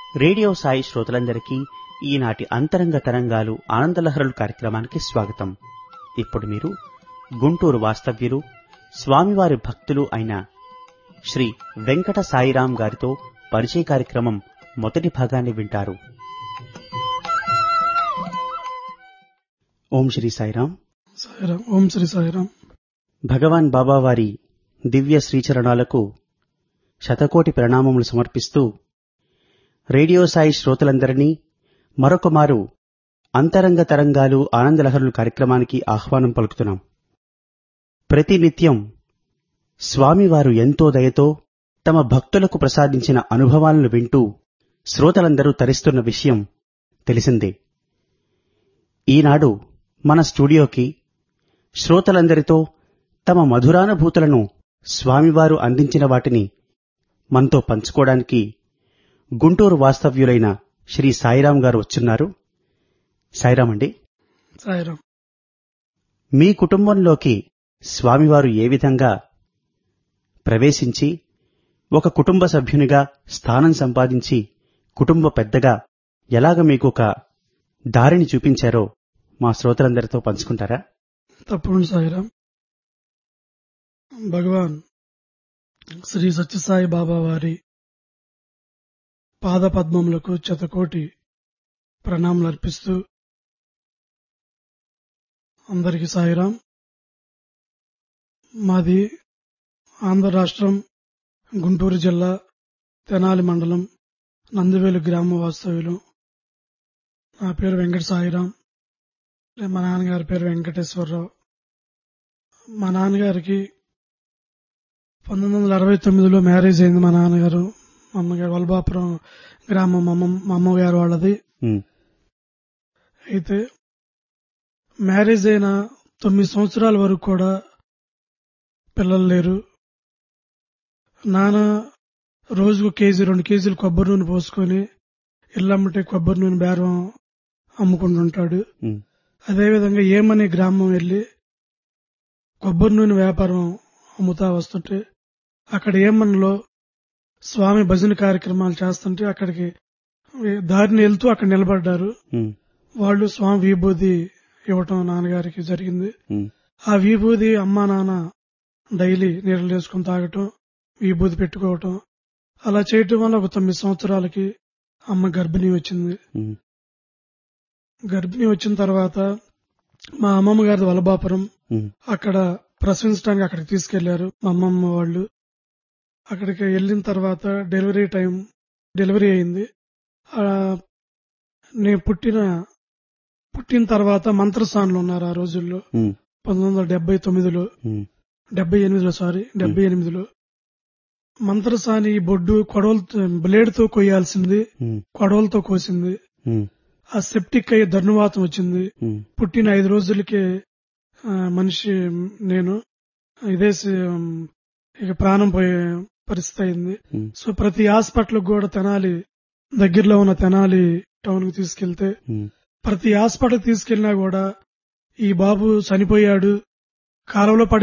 radio Sai శ్రోతలందరికీ ఈనాటి అంతరంగ తరంగాలు ఆనందలహరులు కార్యక్రమానికి స్వాగతం ఇప్పుడు మీరు గుంటూరు వాస్తవ్యులు స్వామివారి భక్తులు అయిన శ్రీ వెంకట సాయిరాం గారితో పరిచయ కార్యక్రమం మొదటి భాగాన్ని వింటారు ఓం శ్రీ సాయిరాం సాయిరాం ఓం శ్రీ సాయిరాం భగవాన్ బాబా వారి దివ్య శ్రీచరణాలకు శతకోటి ప్రణామములు సమర్పిస్తూ రేడియో సాయి శ్రోతలందరినీ మరొక మారు అంతరంగ తరంగాలు ఆనందలహరులు కార్యక్రమానికి ఆహ్వానం పలుకుతున్నాం ప్రతినిత్యం స్వామివారు ఎంతో దయతో తమ భక్తులకు ప్రసాదించిన అనుభవాలను వింటూ శ్రోతలందరూ తరిస్తున్న విషయం తెలిసిందే ఈనాడు మన స్టూడియోకి శ్రోతలందరితో తమ మధురానుభూతులను స్వామివారు అందించిన వాటిని మనతో పంచుకోవడానికి గుంటూరు వాస్తవ్యులైన శ్రీ సాయిరాం గారు వచ్చున్నారు సాయిరాం అండి సాయిరాం మీ కుటుంబంలోకి స్వామివారు ఏ విధంగా ప్రవేశించి ఒక కుటుంబ సభ్యునిగా స్థానం సంపాదించి కుటుంబ పెద్దగా ఎలాగ మీకు ఒక దారిని చూపించారో మా శ్రోతలందరితో పంచుకుంటారా తప్పకుండా సాయిరాం భగవాన్ శ్రీ సత్యసాయి బాబా వారి పాద పద్మములకు శతకోటి ప్రణామాలు అర్పిస్తూ అందరికీ సాయిరాం మాది ఆంధ్ర రాష్ట్రం గుంటూరు జిల్లా తెనాలి మండలం నందివేలు గ్రామ వాస్తవ్యులు నా పేరు వెంకట సాయిరాం మా నాన్నగారి పేరు వెంకటేశ్వరరావు మా నాన్నగారికి పంతొమ్మిది వందల అరవై తొమ్మిదిలో మ్యారేజ్ అయింది మా నాన్నగారు మా అమ్మగారు వల్బాపురం గ్రామం మా అమ్మ మా అమ్మగారు వాళ్ళది ఉమ్, అయితే మ్యారేజ్ అయిన తొమ్మిది సంవత్సరాల వరకు కూడా పిల్లలు లేరు నాన్న రోజుకు కేజీ రెండు కేజీలు కొబ్బరి నూనె పోసుకొని ఇల్లమ్మటే కొబ్బరి నూనె బేరం అమ్ముకుంటుంటాడు ఉమ్, అదేవిధంగా ఏమనే గ్రామం వెళ్ళి కొబ్బరి నూనె వ్యాపారం అమ్ముతా వస్తుంటే అక్కడ ఏమన్లో స్వామి భజన కార్యక్రమాలు చేస్తుంటే అక్కడికి దారిని వెళ్తూ అక్కడ నిలబడ్డారు ఉమ్, వాళ్ళు స్వామి విభూది ఇవ్వటం నాన్నగారికి జరిగింది ఉమ్, ఆ విభూది అమ్మా నాన్న డైలీ నీళ్ళు వేసుకుని తాగటం విభూది పెట్టుకోవటం అలా చేయటం వల్ల ఒక తొమ్మిది సంవత్సరాలకి అమ్మ గర్భిణీ వచ్చింది ఉమ్, గర్భిణీ వచ్చిన తర్వాత మా అమ్మమ్మ గారి వలబాపురం ఉమ్, అక్కడ ప్రసవించడానికి అక్కడికి తీసుకెళ్లారు మా అమ్మమ్మ వాళ్ళు అక్కడికి వెళ్ళిన తర్వాత డెలివరీ టైం డెలివరీ అయింది ఆ, నేను పుట్టిన పుట్టిన తర్వాత మంత్రస్థానంలో ఉన్నారు ఆ రోజుల్లో ఉమ్, పంతొమ్మిది వందల డెబ్బై తొమ్మిదిలో ఉమ్, డెబ్బై ఎనిమిదిలో సారీ డెబ్బై ఎనిమిదిలో మంత్రసాని బొడ్డు కొడవలతో బ్లేడ్తో కొయ్యాల్సింది ఉమ్, కొడవలతో కోసింది ఉమ్, ఆ సెప్టిక్ అయ్యి ధర్నువాతం వచ్చింది ఉమ్, పుట్టిన ఐదు రోజులకే ఆ, మనిషి నేను ఇదే స- ఇక ప్రాణం పోయే పరిస్థితి అయింది ఉమ్, సో ప్రతి హాస్పిటల్ కూడా తెనాలి దగ్గరలో ఉన్న తెనాలి టౌన్ కి తీసుకెళ్తే ఉమ్, ప్రతి హాస్పిటల్ తీసుకెళ్లినా కూడా ఈ బాబు చనిపోయాడు కాలువలో పడి